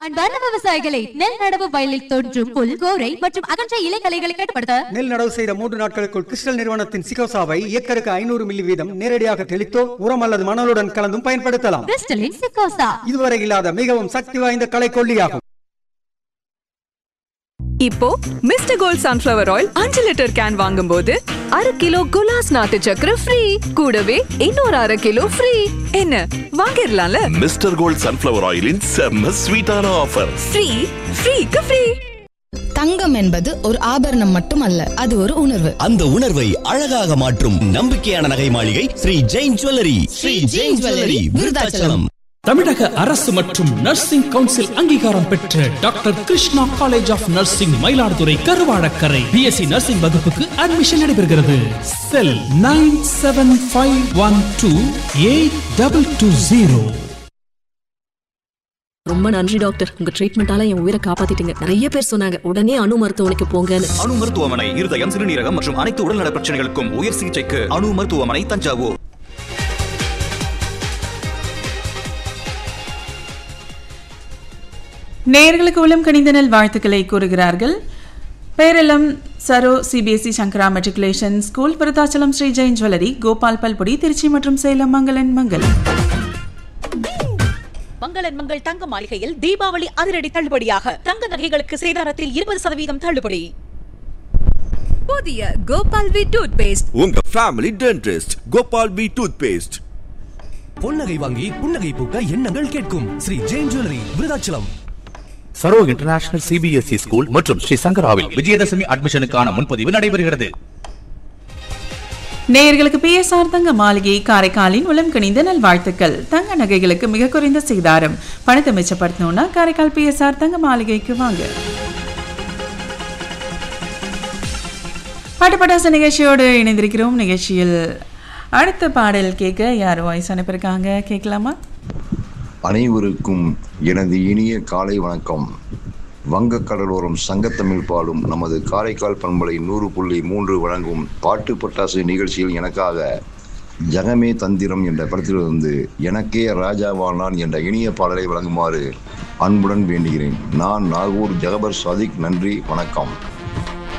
அன்பார்ந்த விவசாயிகளை நெல் நடவு வயலில் தோன்றும் புல் கோரை மற்றும் அகன்ற இலைகளைகளை கட்டுப்படுத்த நெல் நடவு செய்த மூன்று நாட்களுக்குள் கிறிஸ்டல் நிறுவனத்தின் சிகோசாவை ஏக்கருக்கு ஐநூறு மில்லி வீதம் நேரடியாக தெளித்தோ உரம் அல்லது மணலுடன் கலந்தும் பயன்படுத்தலாம் கிறிஸ்டலின் சிக்கோசா இதுவரை இல்லாத மிகவும் சக்தி வாய்ந்த களைக்கொல்லியாகும் இப்போ மிஸ்டர் கோல்ட் சன்ஃப்ளவர் ஆயில் அஞ்சு லிட்டர் கேன் வாங்கும்போது அரை கிலோ குலாஸ் நாட்டு சக்கரை ஃப்ரீ கூடவே இன்னொரு அரை கிலோ ஃப்ரீ என்ன வாங்கிடலாம்ல மிஸ்டர் கோல்ட் சன்ஃப்ளவர் ஆயிலின் செம்ம ஸ்வீட்டான ஆஃபர் ஃப்ரீ ஃப்ரீக்கு ஃப்ரீ தங்கம் என்பது ஒரு ஆபரணம் மட்டுமல்ல அது ஒரு உணர்வு அந்த உணர்வை அழகாக மாற்றும் நம்பிக்கையான நகை மாளிகை ஸ்ரீ ஜெயின் ஜுவல்லரி ஸ்ரீ ஜெயின் ஜுவல்லரி விருதாச்சலம் தமிழக அரசு மற்றும் நர்சிங் கவுன்சில் அங்கீகாரம் பெற்ற doctor Krishna college of nursing Mayiladuthurai Karuvadakkarai BSc nursing வகுப்புக்கு அட்மிஷன் நடைபெறுகிறது cell nine seven five one two eight double two zero ரொம்ப நன்றி டாக்டர் உங்க ட்ரீட்மெண்டால என் உயிரை காப்பாத்திட்டீங்க நிறைய பேர் சொன்னாங்க உடனே அணு மருத்துவமனைக்கு போங்கன்னு அணு மருத்துவமனை இருதயம் சிறுநீரகம் மற்றும் அனைத்து உடல்நல பிரச்சனைகளுக்கும் உயர் சிகிச்சைக்கு அணு மருத்துவமனை தஞ்சாவூர் நேயர்களுக்கு உளம் கணிந்த நல் வாழ்த்துக்களை கூறுகிறார்கள் Peralam Saro CBSE Sankara matriculation school Virudhachalam Sri Jain jewellery Gopal பல்புடி திருச்சி மற்றும் சேலம் மங்களன் மங்கல் மங்களன் மங்கள் தங்க மாளிகையில் தீபாவளி அதிரடி தள்ளுபடியாக தங்க நகைகளுக்கு சேதாரத்தில் இருபது சதவீதம் தள்ளுபடி புதிய கோபால் வி டூத் பேஸ்ட் உங்க family dentist Gopal P toothpaste பொன்னகை வாங்கி புன்னகை பூக்க எண்ணங்கள் கேட்கும் Sri Jain jewellery Virudhachalam Saro international CBSE school மற்றும் ஸ்ரீ சங்கராவில் விஜயதசமி அட்மிஷனுக்கான முன்பதிவு நடைபெறுகிறது நேயர்களுக்கு பிஎஸ்ஆர் தங்க மாளிகை காரைக்காலின் உளம் கணிந்த நல் வாழ்த்துக்கள் தங்க நகைகளுக்கு மிக குறைந்த சேதாரம் பணத்தை மிச்சப்படுத்தணும்னா காரைக்கால் பிஎஸ்ஆர் தங்க மாளிகைக்கு வாங்க பாட்டு பட்டாசு நிகழ்ச்சியோடு இணைந்திருக்கிறோம் நிகழ்ச்சியில் அடுத்த பாடல் கேட்க யார் வாய்ஸ் அனுப்பியிருக்காங்க கேட்கலாமா அனைவருக்கும் எனது இனிய காலை வணக்கம் வங்கக்கடலோரம் சங்கத்தமிழ் பாடும் நமது காரைக்கால் பண்பலை நூறு புள்ளி மூன்று வழங்கும் பாட்டு பட்டாசு நிகழ்ச்சியில் எனக்காக ஜகமே தந்திரம் என்ற படத்திலிருந்து எனக்கே ராஜாவானான் என்ற இனிய பாடலை வழங்குமாறு அன்புடன் வேண்டுகிறேன் நான் நாகூர் ஜகபர் சாதிக் நன்றி வணக்கம்